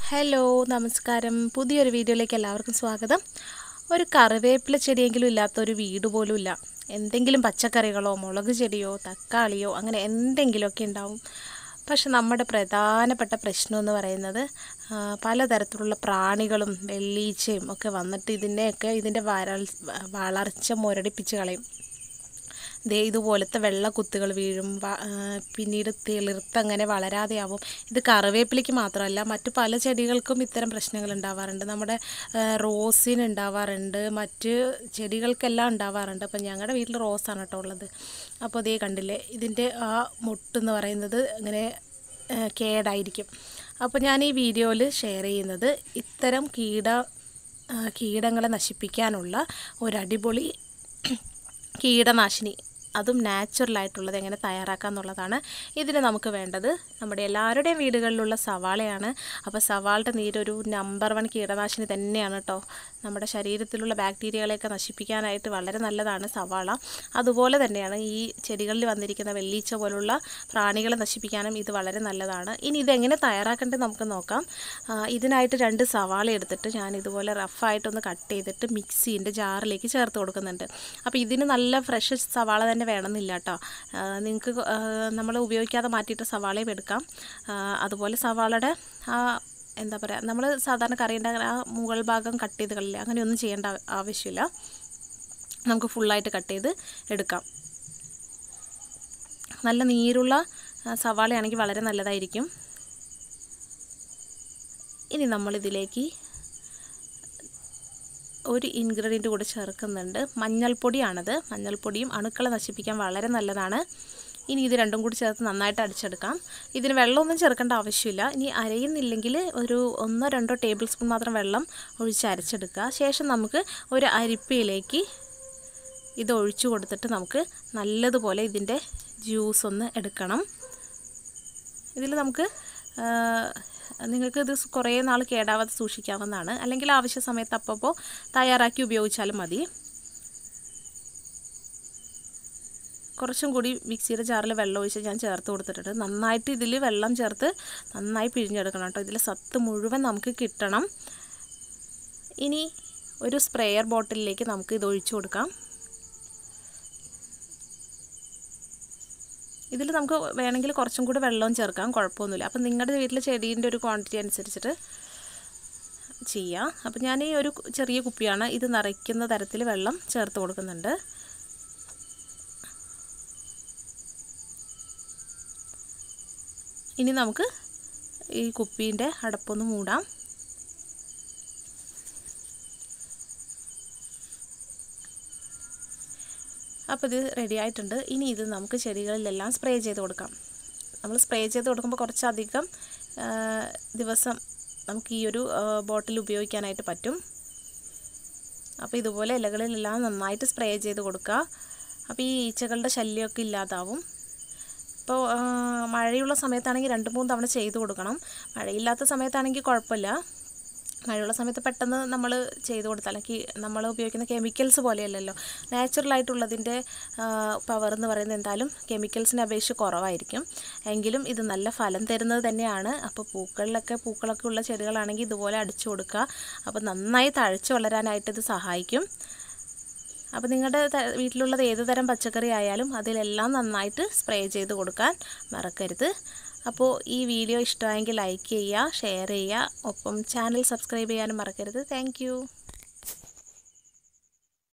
hello നമസ്കാരം പുതിയൊരു വീഡിയോയിലേക്ക് എല്ലാവർക്കും സ്വാഗതം ഒരു കറിവേപ്പില ചെടിയെങ്കിലും ഇല്ലാത്ത ഒരു വീട് പോലും ഇല്ല എന്തെങ്കിലും പച്ചക്കറികളോ മുളക് ചെടിയോ തക്കാളിയോ അങ്ങനെ എന്തെങ്കിലുമൊക്കെ ഉണ്ടാവും പക്ഷെ നമ്മുടെ പ്രധാനപ്പെട്ട പ്രശ്നം എന്ന് പറയുന്നത് ആ, പലതരത്തിലുള്ള പ്രാണികളും വെള്ളീച്ചയും ഒക്കെ വന്നിട്ട് ഇതിനെയൊക്കെ ഇതിൻ്റെ വരൾ വളർച്ച മുരടിപ്പിച്ച് കളയും ദേ ഇതുപോലത്തെ വെള്ള കുത്തുകൾ വീഴും വ- ആ, പിന്നീട് തെളിർത്തങ്ങനെ വളരാതെയാവും ഇത് കറിവേപ്പിലയ്ക്ക് മാത്രമല്ല മറ്റു പല ചെടികൾക്കും ഇത്തരം പ്രശ്നങ്ങൾ ഉണ്ടാവാറുണ്ട് നമ്മുടെ ആ, റോസിന് ഉണ്ടാവാറുണ്ട് മറ്റ് ചെടികൾക്കെല്ലാം ഉണ്ടാവാറുണ്ട് അപ്പം ഞങ്ങളുടെ വീട്ടിൽ റോസാണ് കേട്ടോ ഉള്ളത് അപ്പോൾ അതേ കണ്ടില്ലേ ഇതിൻ്റെ ആ മുട്ടെന്ന് പറയുന്നത് ഇങ്ങനെ ആ, കേടായിരിക്കും അപ്പോൾ ഞാൻ ഈ വീഡിയോയിൽ ഷെയർ ചെയ്യുന്നത് ഇത്തരം കീട ആ, കീടങ്ങളെ നശിപ്പിക്കാനുള്ള ഒരു അടിപൊളി കീടനാശിനി അതും നാച്ചുറലായിട്ടുള്ളത് എങ്ങനെ തയ്യാറാക്കാം എന്നുള്ളതാണ് ഇതിന് നമുക്ക് വേണ്ടത് നമ്മുടെ എല്ലാവരുടെയും വീടുകളിലുള്ള സവാളയാണ് അപ്പോൾ സവാളയുടെ നീരൊരു നമ്പർ വൺ കീടനാശിനി തന്നെയാണ് കേട്ടോ നമ്മുടെ ശരീരത്തിലുള്ള ബാക്ടീരിയകളെയൊക്കെ നശിപ്പിക്കാനായിട്ട് വളരെ നല്ലതാണ് സവാള അതുപോലെ തന്നെയാണ് ഈ ചെടികളിൽ വന്നിരിക്കുന്ന വെള്ളീച്ച പോലുള്ള പ്രാണികളെ നശിപ്പിക്കാനും ഇത് വളരെ നല്ലതാണ് ഇനി ഇതെങ്ങനെ തയ്യാറാക്കേണ്ടത് നമുക്ക് നോക്കാം ആ, ഇതിനായിട്ട് രണ്ട് സവാള എടുത്തിട്ട് ഞാൻ ഇതുപോലെ റഫായിട്ടൊന്ന് കട്ട് ചെയ്തിട്ട് മിക്സീൻ്റെ ജാറിലേക്ക് ചേർത്ത് കൊടുക്കുന്നുണ്ട് അപ്പോൾ ഇതിന് നല്ല ഫ്രഷ് സവാള തന്നെ വേണമെന്നില്ല കേട്ടോ നിങ്ങൾക്ക് നമ്മൾ ഉപയോഗിക്കാതെ മാറ്റിയിട്ട് സവാളയും എടുക്കാം ആ, അതുപോലെ സവാളയുടെ ആ എന്താ പറയുക നമ്മൾ സാധാരണ കറി ഉണ്ടാക്കുന്ന ആ മുകൾ ഭാഗം കട്ട് ചെയ്ത് കളില്ല അങ്ങനെയൊന്നും ചെയ്യേണ്ട ആ- ആവശ്യമില്ല നമുക്ക് ഫുള്ളായിട്ട് കട്ട് ചെയ്ത് എടുക്കാം നല്ല നീരുള്ള ആ, സവാളയാണെങ്കിൽ വളരെ നല്ലതായിരിക്കും ഇനി നമ്മളിതിലേക്ക് ഒരു ഇൻഗ്രീഡിയൻ്റ് കൂടി ചേർക്കുന്നുണ്ട് മഞ്ഞൾപ്പൊടിയാണത് മഞ്ഞൾപ്പൊടിയും അണുക്കളെ നശിപ്പിക്കാൻ വളരെ നല്ലതാണ് ഇനി ഇത് രണ്ടും കൂടി ചേർത്ത് നന്നായിട്ട് അടിച്ചെടുക്കാം ഇതിന് വെള്ളമൊന്നും ചേർക്കേണ്ട ആവശ്യമില്ല ഇനി അരയുന്നില്ലെങ്കിൽ ഒരു ഒന്നോ രണ്ടോ ടേബിൾ സ്പൂൺ മാത്രം വെള്ളം ഒഴിച്ച് അരച്ചെടുക്കുക ശേഷം നമുക്ക് ഒരു അരിപ്പയിലേക്ക് ഇത് ഒഴിച്ചു കൊടുത്തിട്ട് നമുക്ക് നല്ലതുപോലെ ഇതിൻ്റെ ജ്യൂസ് ഒന്ന് എടുക്കണം ഇതിൽ നമുക്ക് ആ, നിങ്ങൾക്ക് ഇത് കുറേ നാൾ കേടാവാതെ സൂക്ഷിക്കാവുന്നതാണ് അല്ലെങ്കിൽ ആവശ്യ സമയത്ത് അപ്പോൾ തയ്യാറാക്കി ഉപയോഗിച്ചാലും മതി കുറച്ചും കൂടി മിക്സിയുടെ ജാറിൽ വെള്ളം ഒഴിച്ച് ഞാൻ ചേർത്ത് കൊടുത്തിട്ടുണ്ട് നന്നായിട്ട് ഇതിൽ വെള്ളം ചേർത്ത് നന്നായി പിഴിഞ്ഞെടുക്കണം കേട്ടോ ഇതിൽ സത്ത് മുഴുവൻ നമുക്ക് കിട്ടണം ഇനി ഒരു സ്പ്രെയർ ബോട്ടിലിലേക്ക് നമുക്ക് ഇത് ഒഴിച്ചു കൊടുക്കാം ഇതിൽ നമുക്ക് വേണമെങ്കിൽ കുറച്ചും കൂടി വെള്ളവും ചേർക്കാം കുഴപ്പമൊന്നുമില്ല അപ്പം നിങ്ങളുടെ വീട്ടിൽ ചെടീൻ്റെ ഒരു ക്വാണ്ടിറ്റി അനുസരിച്ചിട്ട് ചെയ്യാം അപ്പം ഞാൻ ഈ ഒരു ചെറിയ കുപ്പിയാണ് ഇത് നിറയ്ക്കുന്ന തരത്തിൽ വെള്ളം ചേർത്ത് കൊടുക്കുന്നുണ്ട് ഇനി നമുക്ക് ഈ കുപ്പീൻ്റെ അടപ്പൊന്ന് മൂടാം അപ്പോൾ ഇത് റെഡി ആയിട്ടുണ്ട് ഇനി ഇത് നമുക്ക് ചെടികളിലെല്ലാം സ്പ്രേ ചെയ്ത് കൊടുക്കാം നമ്മൾ സ്പ്രേ ചെയ്ത് കൊടുക്കുമ്പോൾ കുറച്ചധികം ആ, ദിവസം നമുക്ക് ഈ ഒരു ബോട്ടിൽ ഉപയോഗിക്കാനായിട്ട് പറ്റും അപ്പോൾ ഇതുപോലെ ഇലകളിലെല്ലാം നന്നായിട്ട് സ്പ്രേ ചെയ്ത് കൊടുക്കുക അപ്പോൾ ഈ ഈച്ചകളുടെ ശല്യമൊക്കെ ഇല്ലാതാവും ഇപ്പോൾ ആ, മഴയുള്ള സമയത്താണെങ്കിൽ രണ്ട് മൂന്ന് തവണ ചെയ്ത് കൊടുക്കണം മഴയില്ലാത്ത സമയത്താണെങ്കിൽ കുഴപ്പമില്ല മഴയുള്ള സമയത്ത് പെട്ടെന്ന് നമ്മൾ ചെയ്ത് കൊടുത്താൽ അല്ലെങ്കിൽ നമ്മൾ ഉപയോഗിക്കുന്ന കെമിക്കൽസ് പോലെയല്ലല്ലോ നാച്ചുറലായിട്ടുള്ളതിൻ്റെ പവർ എന്ന് പറയുന്നത് എന്തായാലും കെമിക്കൽസിനെ അപേക്ഷിച്ച് കുറവായിരിക്കും എങ്കിലും ഇത് നല്ല ഫലം തരുന്നത് തന്നെയാണ് അപ്പോൾ പൂക്കളിലൊക്കെ പൂക്കളൊക്കെ ഉള്ള ചെടികളാണെങ്കിൽ ഇതുപോലെ അടിച്ചു കൊടുക്കുക അപ്പോൾ നന്നായി തഴച്ച് വളരാനായിട്ട് ഇത് സഹായിക്കും അപ്പോൾ നിങ്ങളുടെ ത- വീട്ടിലുള്ളത് ഏത് തരം പച്ചക്കറി ആയാലും അതിലെല്ലാം നന്നായിട്ട് സ്പ്രേ ചെയ്ത് കൊടുക്കാൻ മറക്കരുത് അപ്പോൾ ഈ വീഡിയോ ഇഷ്ടമായെങ്കിൽ ലൈക്ക് ചെയ്യുക ഷെയർ ചെയ്യുക ഒപ്പം ചാനൽ സബ്സ്ക്രൈബ് ചെയ്യാനും മറക്കരുത് താങ്ക്